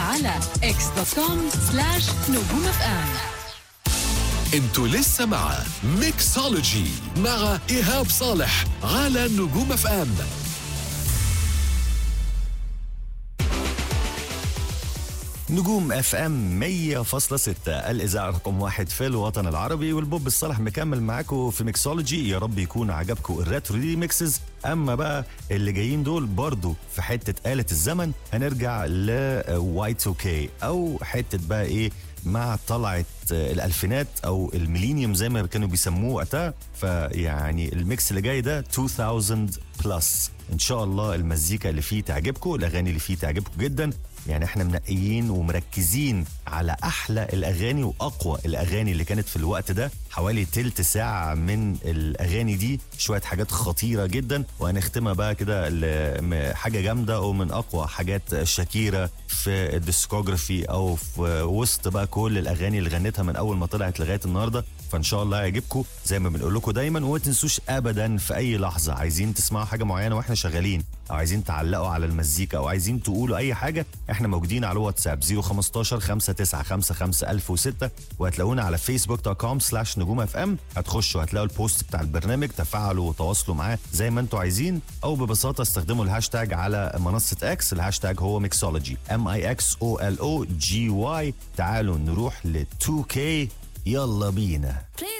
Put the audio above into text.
على اكس دوت كوم سلاش نجوم اف ام انتوا لسه مع ميكسولوجي مع ايهاب صالح على نجوم اف ام نجوم اف ام 100.6 الاذاعه رقم واحد في الوطن العربي والبوب الصالح مكمل معاكم في ميكسولوجي يا رب يكون عجبكم الريترو ريميكسز اما بقى اللي جايين دول برضو في حته آلة الزمن هنرجع ل واي 2 كي او حته بقى ايه مع طلعت الالفينات او الميلينيوم زي ما كانوا بيسموه وقتها فيعني الميكس اللي جاي ده 2000 بلس ان شاء الله المزيكا اللي فيه تعجبكم الاغاني اللي فيه تعجبكم جدا يعني احنا منقيين ومركزين على احلى الاغاني واقوى الاغاني اللي كانت في الوقت ده حوالي تلت ساعه من الاغاني دي شويه حاجات خطيره جدا وهنختمها بقى كده ل- حاجه جامده ومن اقوى حاجات شاكيرا في الديسكوجرافي او في وسط بقى كل الاغاني اللي غنتها من اول ما طلعت لغايه النهارده فان شاء الله يعجبكم زي ما بنقول لكم دايما وما تنسوش ابدا في اي لحظه عايزين تسمعوا حاجه معينه واحنا شغالين او عايزين تعلقوا على المزيكا او عايزين تقولوا اي حاجه احنا موجودين على واتساب 015 5955 1006 وهتلاقونا على فيسبوك دوت كوم سلاش نجوم اف ام هتخشوا هتلاقوا البوست بتاع البرنامج تفاعلوا وتواصلوا معاه زي ما انتوا عايزين او ببساطه استخدموا الهاشتاج على منصه اكس الهاشتاج هو ميكسولوجي ام اي اكس او ال او جي واي تعالوا نروح ل 2 كي يلا بينا Play